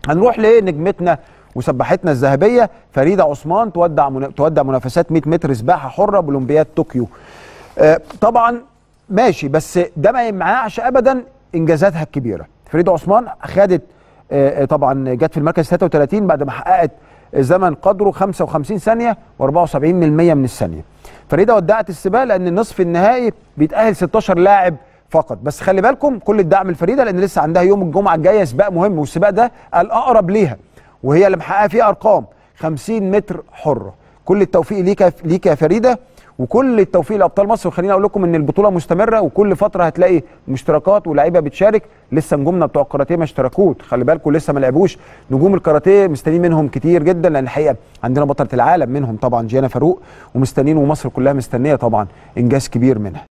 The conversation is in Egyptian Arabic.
هنروح لنجمتنا وسباحتنا الذهبيه فريده عثمان تودع من... تودع منافسات 100 متر سباحه حره باولمبياد طوكيو آه، طبعا ماشي بس ده ما يمنعش ابدا انجازاتها الكبيره فريده عثمان خدت آه، طبعا جت في المركز 33 بعد ما حققت زمن قدره 55 ثانيه و74% من الثانيه فريده ودعت السباق لان النصف النهائي بيتاهل 16 لاعب فقط بس خلي بالكم كل الدعم لفريده لان لسه عندها يوم الجمعه الجايه سباق مهم والسباق ده الاقرب ليها وهي اللي محققه فيه ارقام 50 متر حره كل التوفيق ليك ليك يا فريده وكل التوفيق لابطال مصر وخليني اقول لكم ان البطوله مستمره وكل فتره هتلاقي مشتركات ولاعيبه بتشارك لسه نجومنا بتوع الكاراتيه ما اشتركوش خلي بالكم لسه ما لعبوش نجوم الكاراتيه مستنيين منهم كتير جدا لان الحقيقه عندنا بطله العالم منهم طبعا جيانا فاروق ومستنيين ومصر كلها مستنيه طبعا انجاز كبير منها